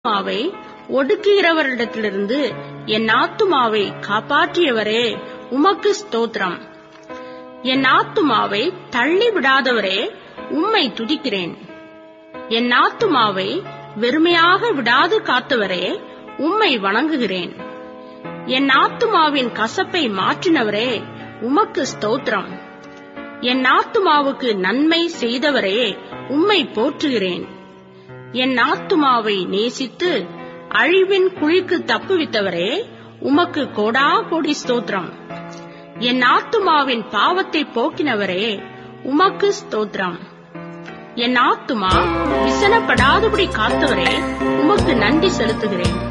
ஆத்துமாவை ஒடுக்குகிறவரிடத்திலிருந்து என் ஆத்துமாவை காப்பாற்றியவரே உமக்கு ஸ்தோத்திரம் என் ஆத்துமாவை தள்ளி விடாதவரே உம்மை துதிக்கிறேன் என் ஆத்துமாவை வெறுமையாக விடாது காத்தவரே உம்மை வணங்குகிறேன் என் ஆத்துமாவின் கசப்பை மாற்றினவரே உமக்கு ஸ்தோத்திரம் என் ஆத்துமாவுக்கு நன்மை செய்தவரே உம்மை போற்றுகிறேன் என் ஆத்துமாவை நேசித்து அழிவின் குழிக்கு தப்புவித்தவரே உமக்கு கோடா கோடி ஸ்தோத்திரம் என் ஆத்துமாவின் பாவத்தை போக்கினவரே உமக்கு ஸ்தோத்திரம் என் ஆத்துமா விசனப்படாதபடி காத்தவரே உமக்கு நன்றி செலுத்துகிறேன்